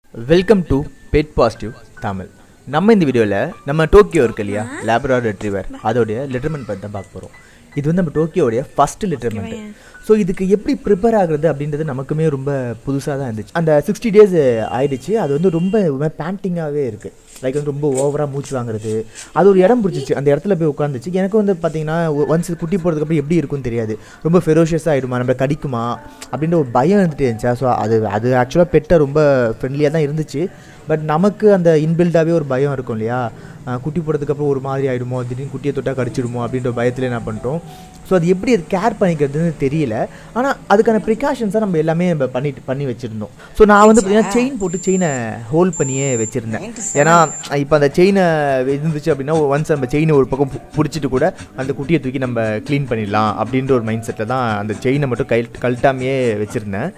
welcome to pet positive Tamil நம்ம இந்த வீடியோவில் நம்ம டோக்கியோ இருக்கு இல்லையா லேப்ராட் ரெட்ரிவர் அதோடைய லிட்டர்மெண்ட் பற்றி தான் பார்க்க போகிறோம் இது வந்து நம்ம டோக்கியோடைய ஃபர்ஸ்ட் லிட்டர்மெண்ட் ஸோ இதுக்கு எப்படி ப்ரிப்பேர் ஆகுறது அப்படின்றது நமக்குமே ரொம்ப புதுசாக தான் இருந்துச்சு அந்த சிக்ஸ்டி டேஸ் ஆயிடுச்சு அது வந்து ரொம்ப பேண்டிங்காகவே இருக்குது லைக் வந்து ரொம்ப ஓவராக மூச்சு வாங்குறது அது ஒரு இடம் பிடிச்சிச்சு அந்த இடத்துல போய் உட்காந்துச்சு எனக்கு வந்து பார்த்தீங்கன்னா ஒன்ஸ் குட்டி போகிறதுக்கு அப்புறம் எப்படி இருக்கும்னு தெரியாது ரொம்ப ஃபெரோஷியஸாக ஆகிடுமா நம்ம கடிக்குமா அப்படின்ற ஒரு பயம் இருந்துட்டு இருந்துச்சா ஸோ அது அது ஆக்சுவலாக பெட்டை ரொம்ப ஃப்ரெண்ட்லியாக தான் இருந்துச்சு பட் நமக்கு அந்த இன்பில்டாகவே ஒரு பயம் இருக்கும் இல்லையா அஹ் குட்டி போடுறதுக்கு அப்புறம் ஒரு மாதிரி ஆகிடுமோ திடீர்னு குட்டியை தொட்டா கடிச்சிடுமோ அப்படின்ற பயத்தில் என்ன பண்ணிட்டோம் ஸோ அது எப்படி அது கேர் பண்ணிக்கிறதுன்னு தெரியல ஆனால் அதுக்கான ப்ரிகாஷன்ஸாக நம்ம எல்லாமே நம்ம பண்ணிட்டு பண்ணி வச்சுருந்தோம் ஸோ நான் வந்து பார்த்தீங்கன்னா செயின் போட்டு செயினை ஹோல்ட் பண்ணியே வச்சுருந்தேன் ஏன்னா இப்போ அந்த செயினை இருந்துச்சு அப்படின்னா ஒன்ஸ் நம்ம செயினை ஒரு பக்கம் பு- பிடிச்சிட்டு கூட அந்த குட்டியை தூக்கி நம்ம க்ளீன் பண்ணிடலாம் அப்படின்ற ஒரு மைண்ட் செட்டில் தான் அந்த செயினை மட்டும் கழ கழட்டாமையே வச்சுருந்தேன்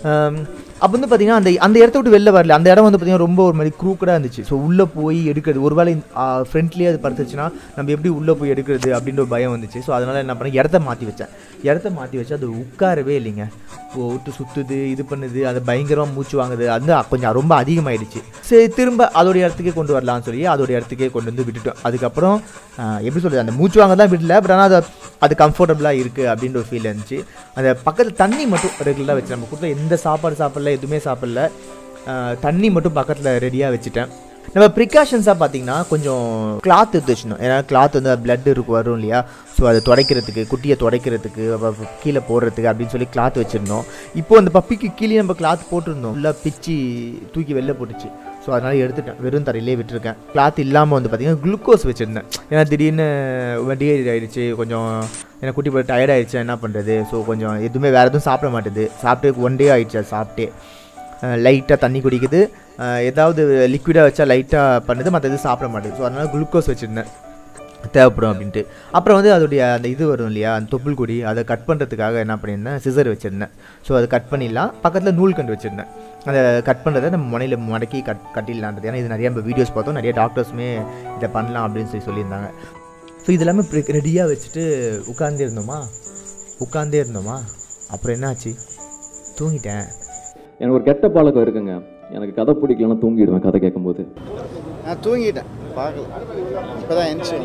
அப்போ வந்து பார்த்தீங்கன்னா அந்த அந்த இடத்த விட்டு வெளில வரல அந்த இடம் வந்து பார்த்தீங்கன்னா ரொம்ப ஒரு மாதிரி க்ரூக்கடாக இருந்துச்சு ஸோ உள்ளே போய் எடுக்கிறது ஒருவேளை ஃப்ரண்ட்லேயே அது படுத்துச்சுன்னா நம்ம எப்படி உள்ளே போய் எடுக்கிறது அப்படின்ற ஒரு பயம் வந்துச்சு ஸோ அதனால் என்ன பண்ணேன் இடத்த மாற்றி வச்சேன் இடத்த மாற்றி வச்சு அது உட்காரவே இல்லைங்க ஓ, விட்டு சுற்றுது இது பண்ணுது அது பயங்கரமாக மூச்சு வாங்குது அது வந்து கொஞ்சம் ரொம்ப அதிகமாயிடுச்சு சரி திரும்ப அதோட இடத்துக்கே கொண்டு வரலாம்னு சொல்லி அதோட இடத்துக்கே கொண்டு வந்து விட்டுட்டோம் அதுக்கப்புறம் ஆஹ், எப்படி சொல்கிறது அந்த மூச்சு வாங்க தான் விடல பட் ஆனால் அது அது கம்ஃபர்டபுளாக இருக்குது அப்படின்ற ஒரு ஃபீல் இருந்துச்சு அந்த பக்கத்தில் தண்ணி மட்டும் ரெகுலராக வச்சு நம்ம கொடுத்த எந்த சாப்பாடு சாப்பிடல எதுவுமே சாப்பிடல ஆஹ், தண்ணி மட்டும் பக்கத்தில் ரெடியாக வச்சுட்டேன் நம்ம ப்ரிகாஷன்ஸாக பார்த்தீங்கன்னா கொஞ்சம் கிளாத் எடுத்து வச்சிடணும் ஏன்னா கிளாத் வந்து பிளட் இருக்கும் வரும் இல்லையா ஸோ அதை துடைக்கிறதுக்கு குட்டியை துடைக்கிறதுக்கு அப்புறம் கீழே போடுறதுக்கு அப்படின்னு சொல்லி கிளாத் வச்சுருந்தோம் இப்போ அந்த பப்பிக்கு கீழே நம்ம கிளாத் போட்டிருந்தோம் ஃபுல்லாக பிச்சு தூக்கி வெளில போட்டுச்சு ஸோ அதனால் எடுத்துட்டேன் வெறும் தரையிலே விட்டுருக்கேன் கிளாத் இல்லாமல் வந்து பார்த்தீங்கன்னா குளுக்கோஸ் வச்சுருந்தேன் ஏன்னா திடீர்னு டிஹைட் ஆயிடுச்சு கொஞ்சம் ஏன்னா குட்டி போய் டயர்ட் ஆயிடுச்சு என்ன பண்ணுறது ஸோ கொஞ்சம் எதுவுமே வேறு எதுவும் சாப்பிட மாட்டேது சாப்பிட்டு ஒன் டே ஆயிடுச்சு அது சாப்பிட்டே லைட்டாக தண்ணி குடிக்குது அஹ் ஏதாவது லிக்விடாக வச்சா லைட்டாக பண்ணுது மற்ற எதுவும் சாப்பிட மாட்டேது ஸோ அதனால் குளுக்கோஸ் வச்சுருந்தேன் தேவைப்படும் அப்படின்ட்டு அப்புறம் வந்து அதோடைய அந்த இது வரும் இல்லையா அந்த தொப்புள் கொடி அதை கட் பண்ணுறதுக்காக என்ன பண்ணியிருந்தேன் சிசர் வச்சுருந்தேன் ஸோ அதை கட் பண்ணிடலாம் பக்கத்தில் நூல் கண்டு வச்சுருந்தேன் அதை கட் பண்ணுறதை நம்ம முனையில் மடக்கி கட் கட்டிடலான்றது ஏன்னா இது நிறைய நம்ம வீடியோஸ் பார்த்தோம் நிறைய டாக்டர்ஸுமே இதை பண்ணலாம் அப்படின்னு சொல்லி சொல்லியிருந்தாங்க ஸோ இது எல்லாமே ரெடியாக வச்சுட்டு உட்கார்ந்தே இருந்தோமா உட்கார்ந்தே இருந்தோமா அப்புறம் என்னாச்சு தூங்கிட்டேன் எனக்கு ஒரு கெட்ட பழக்கம் இருக்குங்க எனக்கு கதை பிடிக்கலன்னா தூங்கிடுவேன் கதை கேட்கும்போது நான் தூங்கிட்டேன் பார்க்கல இப்போ தான் எந்திரிச்சு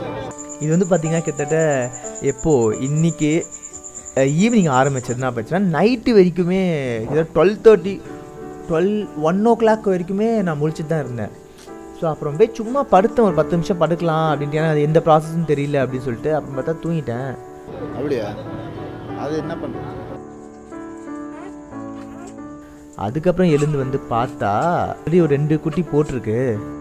இது வந்து பார்த்தீங்கன்னா கிட்டத்தட்ட எப்போ இன்னைக்கு ஈவினிங் ஆரம்பிச்சதுன்னா போச்சுன்னா நைட்டு வரைக்குமே ஏதோ twelve thirty twelve one o'clock வரைக்குமே நான் முழிச்சிட்டு தான் இருந்தேன் ஸோ அப்புறம் போய் சும்மா படுத்தேன் ஒரு பத்து நிமிஷம் படுக்கலாம் அப்படின்ட்டு ஏன்னா அது எந்த ப்ராசஸும் தெரியல அப்படின்னு சொல்லிட்டு அப்புறம் பார்த்தா தூங்கிட்டேன் அப்படியா அது என்ன பண்ணுறது அதுக்கப்புறம் எழுந்து வந்து பார்த்தா அப்படி ஒரு ரெண்டு குட்டி போட்டிருக்கு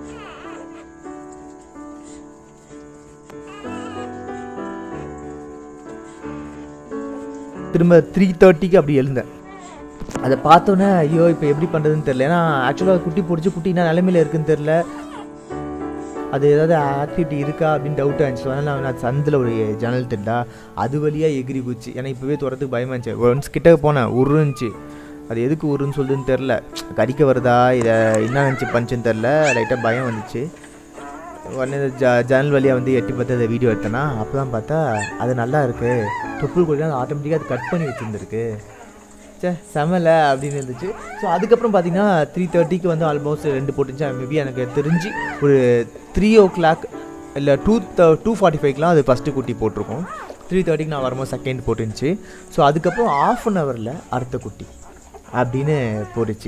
திரும்ப த்ரீ தேர்ட்டிக்கு அப்படி எழுந்தேன் அதை பார்த்தோன்னே ஐயோ இப்போ எப்படி பண்ணுறதுன்னு தெரில ஏன்னா ஆக்சுவலாக குட்டி பிடிச்சி குட்டி என்ன நிலைமையில இருக்குன்னு தெரில அது ஏதாவது ஆக்டிவிட்டி இருக்கா அப்படின்னு டவுட்டாக இருந்துச்சு அதனால் நான் நான் சந்தில் ஒரு ஜன்னல் திட்டா அது வழியாக எகிரி போச்சு ஏன்னா இப்போவே துறத்துக்கு பயமாக இருந்துச்சு ஒன்ஸ் கிட்ட போனேன் உருந்துச்சு அது எதுக்கு உருன்னு சொல்லுதுன்னு தெரில கடிக்க வருதா இதை என்ன நினச்சி பஞ்சுன்னு தெரில லைட்டாக பயம் வந்துச்சு உடனே இந்த ஜ ஜன்னல் வழியாக வந்து எட்டி பார்த்து அதை வீடியோ எடுத்தேன்னா அப்போ தான் பார்த்தா அது நல்லா இருக்குது தொப்புள் கொடி ஆட்டோமேட்டிக்காக அது கட் பண்ணி வச்சுருந்துருக்கு சே செமல அப்படின்னு இருந்துச்சு ஸோ அதுக்கப்புறம் பார்த்தீங்கன்னா த்ரீ தேர்ட்டிக்கு வந்து ஆல்மோஸ்ட் ரெண்டு போட்டுச்சு மேபி எனக்கு தெரிஞ்சு ஒரு த்ரீ ஓ கிளாக் இல்லை டூ டூ ஃபார்ட்டி ஃபைவ்க்கெலாம் அது ஃபஸ்ட்டு குட்டி போட்டிருக்கோம் த்ரீ தேர்ட்டிக்கு நான் வரும்போது செகண்ட் போட்டுருந்துச்சு ஸோ அதுக்கப்புறம் ஆஃப் அன் ஹவரில் அடுத்த குட்டி அப்படின்னு போட்டுச்சு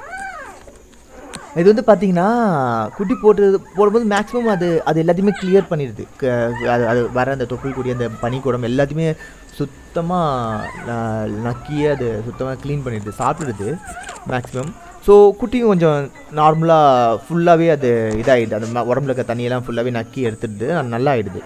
இது வந்து பார்த்தீங்கன்னா குட்டி போட்டு போடும்போது மேக்ஸிமம் அது அது எல்லாத்தையுமே கிளியர் பண்ணிடுது க- அது அது வர அந்த தொப்புள் கொடி அந்த பனிக்கூடம் எல்லாத்தையுமே சுத்தமாக நக்கியே அது சுத்தமாக க்ளீன் பண்ணிடுது சாப்பிடுது மேக்ஸிமம் ஸோ குட்டியும் கொஞ்சம் நார்மலாக ஃபுல்லாகவே அது இதாகிடுது அந்த ம- உடம்புல இருக்க தண்ணியெல்லாம் ஃபுல்லாகவே நக்கி எடுத்துடுது அது நல்லா ஆயிடுது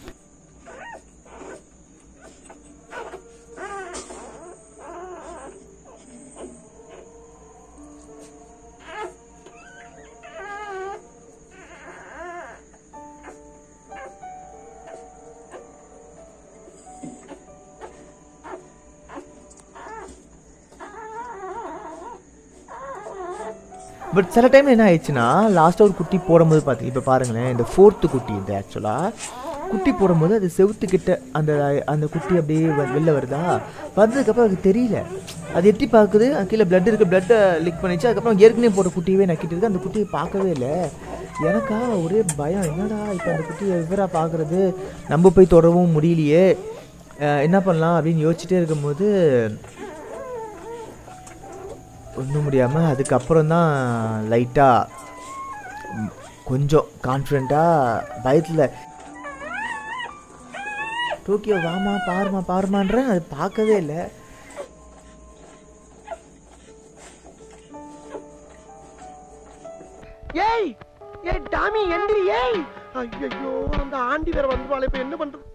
பட் சில டைம் என்ன ஆயிடுச்சுன்னா லாஸ்ட்டாக ஒரு குட்டி போடும்போது பார்த்து இப்போ பாருங்களேன் இந்த ஃபோர்த்து குட்டி இது ஆக்சுவலாக குட்டி போடும்போது அது செவுத்துக்கிட்ட அந்த அந்த குட்டி அப்படியே வ- வெளில வருதா வந்ததுக்கப்புறம் அதுக்கு தெரியல அது எட்டி பார்க்குது அது கீழே பிளட் இருக்கு பிளட்டை லிக் பண்ணிச்சு அதுக்கப்புறம் ஏற்கனவே போட்ட குட்டியவே நக்கிட்டு இருக்கு அந்த குட்டியை பார்க்கவே இல்லை எனக்கா ஒரே பயம் என்னடா இப்போ அந்த குட்டியை விவரா பார்க்குறது நம்ம போய் தொடவும் முடியலையே அஹ் என்ன பண்ணலாம் அப்படின்னு யோசிச்சுட்டே இருக்கும்போது ஒன்றும் முடியாமல் அதுக்கப்புறம் தான் லைட்டாக கொஞ்சம் கான்ஃபிடண்ட்டாக பயத்தில் டோக்கியோ வாமா பாருமா பாருமான்றேன் அது பார்க்கவே இல்லை ஏய் ஏய் டாமி எந்திரி ஏய் ஐயோ அந்த ஆண்டி வேற வந்துவாளே இப்ப என்ன பண்றது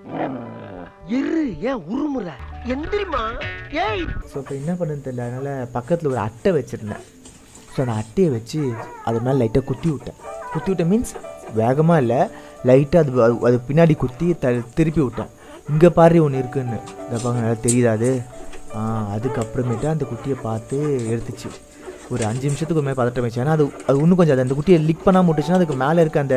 இரு ஏன் உருமுற எந்திரிமா ஏய் ஸோ இப்போ என்ன பண்ணுன்னு தெரியல அதனால் பக்கத்தில் ஒரு அட்டை வச்சுருந்தேன் ஸோ அந்த அட்டையை வச்சு அது மேலே லைட்டாக குத்தி விட்டேன் குத்தி விட்டேன் மீன்ஸ் வேகமாக இல்லை லைட்டாக அது அது- அது பின்னாடி குத்தி த திருப்பி விட்டேன் இங்கே பாரு ஒன்று இருக்குன்னு இந்த பாருங்க நல்லா தெரியுதா அது ஆ அதுக்கப்புறமேட்டு அந்த குட்டியை பார்த்து எடுத்துச்சு ஒரு அஞ்சு நிமிஷத்துக்கு ஒரு மாதிரி பதட்டம் வச்சு ஏன்னா அது அது இன்னும் கொஞ்சம் அது அந்த குட்டியை லிக் பண்ணாமல் விட்டுச்சுன்னா அதுக்கு மேலே இருக்க அந்த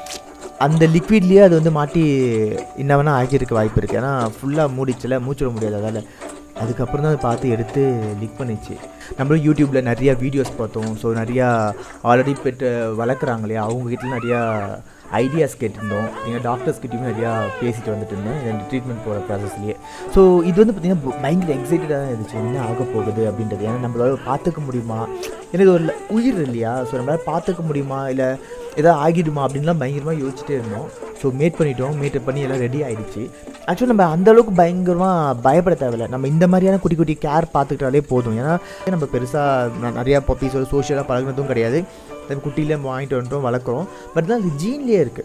அந்த லிக்விட்லேயே அது வந்து மாட்டி என்ன வேணால் ஆகியிருக்க வாய்ப்பு இருக்குது ஏன்னா ஃபுல்லாக மூடிச்சுல மூச்சு விட முடியாது அதால் அதுக்கப்புறம் தான் அதை பார்த்து எடுத்து லிக் பண்ணிச்சு நம்மளும் யூடியூப்பில் நிறையா வீடியோஸ் பார்த்தோம் ஸோ நிறையா ஆல்ரெடி பெட்டு வளர்க்குறாங்க இல்லையா அவங்ககிட்ட நிறையா ஐடியாஸ் கேட்டிருந்தோம் நீங்கள் டாக்டர்ஸ் கிட்டயும் நிறையா பேசிட்டு வந்துட்டு இருந்தேன் இந்த ட்ரீட்மெண்ட் போகிற ப்ராசஸ்லேயே ஸோ இது வந்து பார்த்திங்கன்னா பயங்கர எக்ஸைட்டடாக தான் இருந்துச்சு என்ன ஆக போகுது அப்படின்றது ஏன்னா நம்மளால பார்த்துக்க முடியுமா ஏன்னா இது ஒரு ல- உயிர் இல்லையா ஸோ நம்மளால பார்த்துக்க முடியுமா இல்லை ஏதாவது ஆகிடுமா அப்படின்லாம் பயங்கரமாக யோசிச்சுட்டே இருந்தோம் ஸோ மேட் பண்ணிட்டோம் மேட் பண்ணி எல்லாம் ரெடி ஆயிடுச்சு ஆக்சுவலி நம்ம அந்த அளவுக்கு பயங்கரமாக பயப்பட தேவையில்ல நம்ம இந்த மாதிரியான குட்டி குட்டி கேர் பார்த்துக்கிட்டாலே போதும் ஏன்னா நம்ம பெருசாக நிறையா பப்பீஸோட சோஷியலாக பழகுனதும் கிடையாது நம்ம குட்டியில வாங்கிட்டு வந்துட்டோம் வளர்க்குறோம் பட் தான் அது ஜீன்லேயே இருக்குது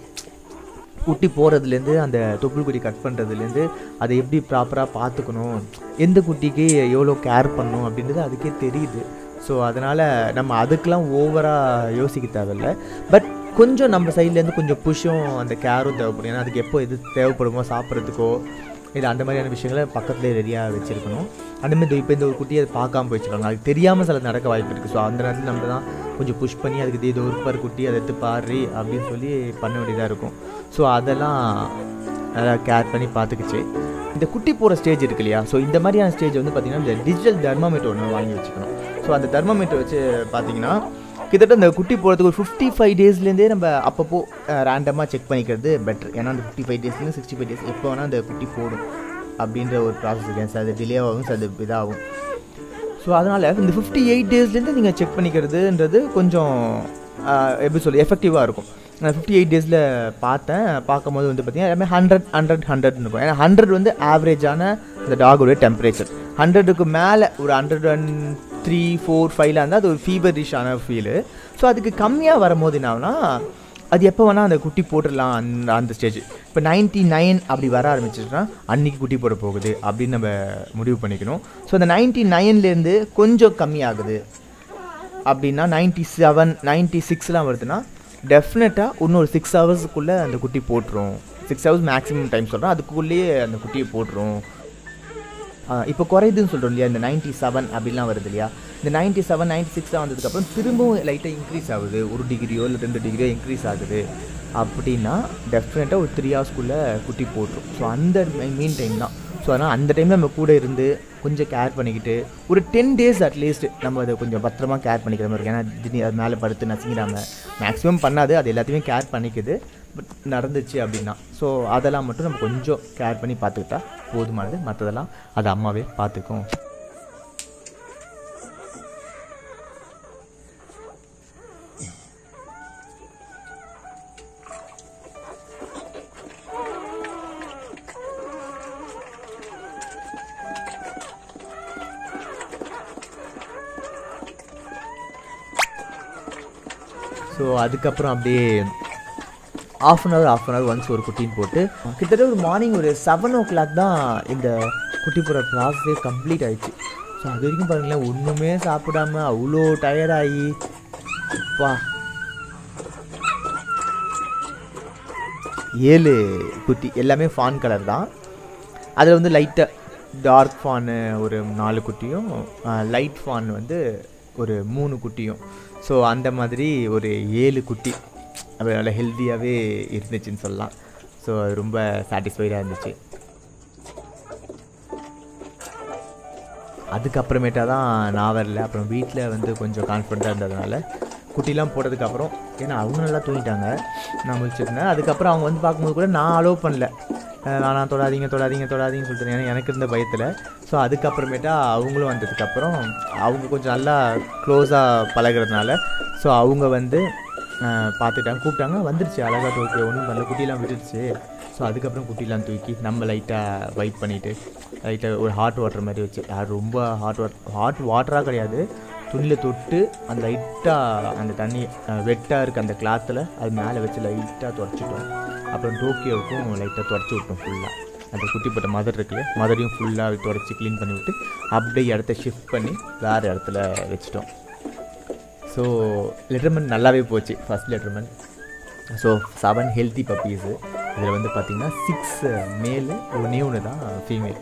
குட்டி போகிறதுலேருந்து அந்த தொப்புள் குட்டி கட் பண்ணுறதுலேருந்து அதை எப்படி ப்ராப்பராக பார்த்துக்கணும் எந்த குட்டிக்கு எவ்வளோ கேர் பண்ணணும் அப்படின்றது அதுக்கே தெரியுது ஸோ அதனால் நம்ம அதுக்கெலாம் ஓவராக யோசிக்க தேவையில்ல பட் கொஞ்சம் நம்ம சைட்லேருந்து கொஞ்சம் புஷ்ஷும் அந்த கேரும் தேவைப்படும் ஏன்னா அதுக்கு எப்போ எது தேவைப்படுமோ சாப்பிட்றதுக்கோ இல்லை அந்த மாதிரியான விஷயங்களை பக்கத்துலேயே ரெடியாக வச்சுருக்கணும் அந்தமாதிரி இப்போ இந்த ஒரு குட்டியை அதை பார்க்காம போயிடுச்சுருக்காங்க அதுக்கு தெரியாமல் சில நடக்க வாய்ப்பு இருக்குது ஸோ அந்த நேரத்தில் நம்ம தான் கொஞ்சம் புஷ் பண்ணி அதுக்கு இது ஒரு பாரு குட்டி அதை எடுத்து பாரு அப்படின்னு சொல்லி பண்ண வேண்டியதாக இருக்கும் ஸோ அதெல்லாம் நல்லா கேர் பண்ணி பார்த்துக்குச்சு இந்த குட்டி போகிற ஸ்டேஜ் இருக்கு இல்லையா ஸோ இந்த மாதிரியான ஸ்டேஜ் வந்து பார்த்திங்கன்னா இந்த டிஜிட்டல் தெர்மாமீட்டர் ஒன்று வாங்கி வச்சுக்கணும் ஸோ அந்த தெர்மாமீட்டர் வச்சு பார்த்தீங்கன்னா கிட்டத்தட்ட இந்த குட்டி போகிறதுக்கு ஒரு ஃபிஃப்டி ஃபைவ் டேஸ்லேருந்தே நம்ம அப்பப்போ ரேண்டமாக செக் பண்ணிக்கிறது பெட்டர் ஏன்னா அந்த ஃபிஃப்டி ஃபைவ் டேஸ்லேருந்து சிக்ஸ்டி ஃபைவ் டேஸ் எப்போ வேணால் அந்த குட்டி போடும் அப்படின்ற ஒரு ப்ராசஸ் இருக்கு சார் அது டிலே ஆகும் சார் அது இதாகும் ஸோ அதனால் இந்த ஃபிஃப்டி எயிட் டேஸ்லேருந்து நீங்கள் செக் பண்ணிக்கிறதுன்றது கொஞ்சம் ஆஹ், எப்படி சொல்லி எஃபெக்டிவாக இருக்கும் நான் ஃபிஃப்டி எயிட் டேஸில் பார்த்தேன் பார்க்கும்போது வந்து பார்த்தீங்கன்னா எல்லாமே ஹண்ட்ரட் ஹண்ட்ரட் ஹண்ட்ரட் இருக்கும் ஏன்னா ஹண்ட்ரட் வந்து ஆவரேஜான இந்த டாகோடைய டெம்பரேச்சர் ஹண்ட்ரடுக்கு மேலே ஒரு ஹண்ட்ரட் அண்ட் த்ரீ ஃபோர் ஃபைவ்ல இருந்தால் அது ஒரு ஃபீவரிஷான ஃபீலு ஸோ அதுக்கு கம்மியாக வரும்போது என்ன ஆகுனா அது எப்போ வேணால் அந்த குட்டி போட்டுடலாம் அந்த அந்த ஸ்டேஜ் இப்போ நைன்ட்டி நைன் அப்படி வர ஆரம்பிச்சிச்சுன்னா அன்னைக்கு குட்டி போட போகுது அப்படின்னு நம்ம முடிவு பண்ணிக்கணும் ஸோ அந்த நைன்ட்டி நைன்லேருந்து கொஞ்சம் கம்மியாகுது அப்படின்னா நைன்ட்டி செவன் நைன்ட்டி சிக்ஸ்லாம் வருதுன்னா டெஃபினட்டாக இன்னொரு சிக்ஸ் ஹவர்ஸுக்குள்ளே அந்த குட்டி போட்டுரும் சிக்ஸ் ஹவர்ஸ் மேக்ஸிமம் டைம் சொல்கிறேன் அதுக்குள்ளேயே அந்த குட்டியை போட்டுரும் இப்போ குறையுதுன்னு சொல்கிறோம் இல்லையா இந்த நைன்ட்டி செவன் அப்படிலாம் வருது இல்லையா இந்த நைன்ட்டி செவன் நைன்ட்டி சிக்ஸாக வந்ததுக்கப்புறம் திரும்பவும் லைட்டாக இன்க்ரீஸ் ஆகுது ஒரு டிகிரியோ இல்லை ரெண்டு டிகிரியோ இன்க்ரீஸ் ஆகுது அப்படின்னா டெஃபினட்டாக ஒரு த்ரீ ஹவர்ஸ்க்குள்ளே குட்டி போட்டுரும் ஸோ அந்த மீன் டைம் தான் ஸோ அதனால் அந்த டைமில் நம்ம கூட இருந்து கொஞ்சம் கேர் பண்ணிக்கிட்டு ஒரு டென் டேஸ் அட்லீஸ்ட் நம்ம அதை கொஞ்சம் பத்திரமா கேர் பண்ணிக்கிற மாதிரி இருக்கும் ஏன்னா திடீர் அது மேலே படுத்து நசுங்கிடாம மேக்ஸிமம் பண்ணாது அது எல்லாத்தையுமே கேர் பண்ணிக்குது பட் நடந்துச்சு அப்படின்னா ஸோ அதெல்லாம் மட்டும் நம்ம கொஞ்சம் கேர் பண்ணி பார்த்துக்கிட்டா போதுமானது மற்றதெல்லாம் அது அம்மாவே பார்த்துக்கும் ஸோ அதுக்கப்புறம் அப்படியே half an hour half an hour once ஒரு குட்டின்னு போட்டு கிட்டத்தட்ட ஒரு மார்னிங் ஒரு செவன் ஓ கிளாக் தான் இந்த குட்டி போகிற ப்ராசஸே கம்ப்ளீட் ஆயிடுச்சு ஸோ அது வரைக்கும் பாருங்களேன் ஒன்றுமே சாப்பிடாம அவ்வளோ டயர்டாகி அப்பா ஏழு குட்டி எல்லாமே ஃபான் கலர் தான் அதில் வந்து லைட்டாக டார்க் ஃபானு ஒரு நாலு குட்டியும் லைட் ஃபான் வந்து ஒரு மூணு குட்டியும் ஸோ அந்த மாதிரி ஒரு ஏழு குட்டி அது நல்லா ஹெல்த்தியாகவே இருந்துச்சுன்னு சொல்லலாம் ஸோ அது ரொம்ப சாட்டிஸ்ஃபைடாக இருந்துச்சு அதுக்கப்புறமேட்டா தான் நான் வரல அப்புறம் வீட்டில் வந்து கொஞ்சம் கான்ஃபிடண்ட்டாக இருந்ததுனால குட்டிலாம் போட்டதுக்கப்புறம் ஏன்னா அவங்க நல்லா தூங்கிட்டாங்க நான் முடிச்சிருந்தேன் அதுக்கப்புறம் அவங்க வந்து பார்க்கும்போது கூட நான் அலோவ் பண்ணல அஹ் நான் நான் தொடாதீங்க தொடாதீங்க தொடாதீங்கன்னு சொல்லிட்டு ஏன்னா எனக்கு இருந்த பயத்தில் ஸோ அதுக்கப்புறமேட்டா அவங்களும் வந்ததுக்கப்புறம் அவங்க கொஞ்சம் நல்லா க்ளோஸாக பழகுறதுனால ஸோ அவங்க வந்து அஹ், பார்த்துட்டாங்க கூப்பிட்டாங்க வந்துருச்சு அழகாக தூக்கி ஒன்றும் பண்ணல குட்டிலாம் விட்டுருச்சு ஸோ அதுக்கப்புறம் குட்டிலாம் தூக்கி நம்ம லைட்டாக வைப் பண்ணிவிட்டு லைட்டாக ஒரு ஹாட் வாட்டர் மாதிரி வச்சு அது ரொம்ப ஹாட் வாட்டர் ஹாட் வாட்டராக கிடையாது துணியில் தொட்டு அந்த லைட்டாக அந்த தண்ணி வெட்டாக இருக்க அந்த கிளாத்தில் அது மேலே வச்சு லைட்டாக துடைச்சிட்டோம் அப்புறம் டோக்கியோவுக்கும் லைட்டாக துடைச்சி விட்டோம் ஃபுல்லாக அந்த குட்டி போட்ட மதர் இருக்குல்ல மதரையும் ஃபுல்லாக துடைச்சி க்ளீன் பண்ணி விட்டு அப்படியே இடத்த ஷிஃப்ட் பண்ணி வேறு இடத்துல வச்சிட்டோம் ஸோ லெட்டர்மெண்ட் நல்லாவே போச்சு ஃபஸ்ட் லெட்டர்மெண்ட் ஸோ செவன் ஹெல்த்தி பப்பீஸு இதில் வந்து பார்த்திங்கன்னா சிக்ஸ் மேலு ஒன்றே ஒன்று தான் ஃபீமேல்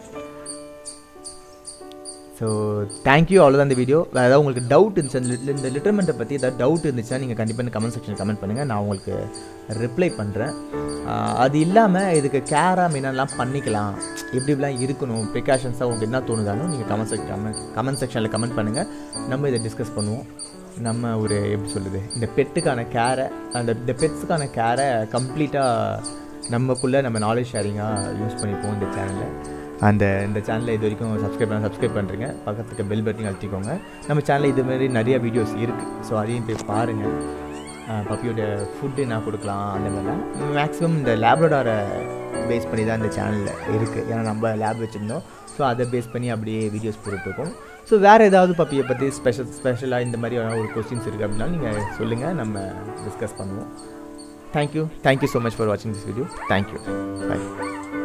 ஸோ தேங்க்யூ அவ்வளோதான் இந்த வீடியோ வேறு ஏதாவது உங்களுக்கு டவுட் இருந்துச்சு அந்த lit- இந்த லிட்டர்மெண்ட்டை பற்றி ஏதாவது டவுட் இருந்துச்சுன்னா நீங்கள் கண்டிப்பாக இந்த கமெண்ட் செக்ஷனில் கமெண்ட் பண்ணுங்கள் நான் உங்களுக்கு ரிப்ளை பண்ணுறேன் அது இல்லாமல் இதுக்கு கேராக மீனெல்லாம் பண்ணிக்கலாம் எப்படி இப்படிலாம் இருக்கணும் ப்ரிகாஷன்ஸாக உங்களுக்கு என்ன தோணுதானோ நீங்கள் கமெண்ட் செக் கமெண்ட் கமெண்ட் செக்ஷனில் கமெண்ட் பண்ணுங்கள் நம்ம இதை டிஸ்கஸ் பண்ணுவோம் நம்ம ஒரு எப்படி சொல்லுது இந்த பெட்டுக்கான கேரை அந்த இந்த பெட்ஸுக்கான கேரை கம்ப்ளீட்டாக நமக்குள்ளே நம்ம நாலேஜ் ஷேரிங்காக யூஸ் பண்ணிப்போம் இந்த சேனலில் அந்த இந்த சேனலை இது வரைக்கும் சப்ஸ்கிரைப் பண்ண சப்ஸ்கிரைப் பண்ணுறீங்க பக்கத்துக்கு பெல் பட்டன் அழுத்திக்கோங்க நம்ம சேனலில் இது மாதிரி நிறைய வீடியோஸ் இருக்குது ஸோ அதையும் போய் பாருங்கள் பப்பியோட ஃபுட்டு என்ன கொடுக்கலாம் அந்த மாதிரிலாம் மேக்ஸிமம் இந்த லேப்ரடாரை பேஸ் பண்ணி தான் இந்த சேனலில் இருக்குது ஏன்னா நம்ம லேப் வச்சுருந்தோம் ஸோ அதை பேஸ் பண்ணி அப்படியே வீடியோஸ் போட்டுட்ருக்கோம் ஸோ வேறு ஏதாவது பப்பியை பற்றி ஸ்பெஷல் ஸ்பெஷலாக இந்த மாதிரி ஒரு கொஸ்டின்ஸ் இருக்குது அப்படின்னா நீங்கள் சொல்லுங்கள் நம்ம டிஸ்கஸ் பண்ணுவோம் thank you thank you so much for வாட்சிங் திஸ் வீடியோ தேங்க்யூ பை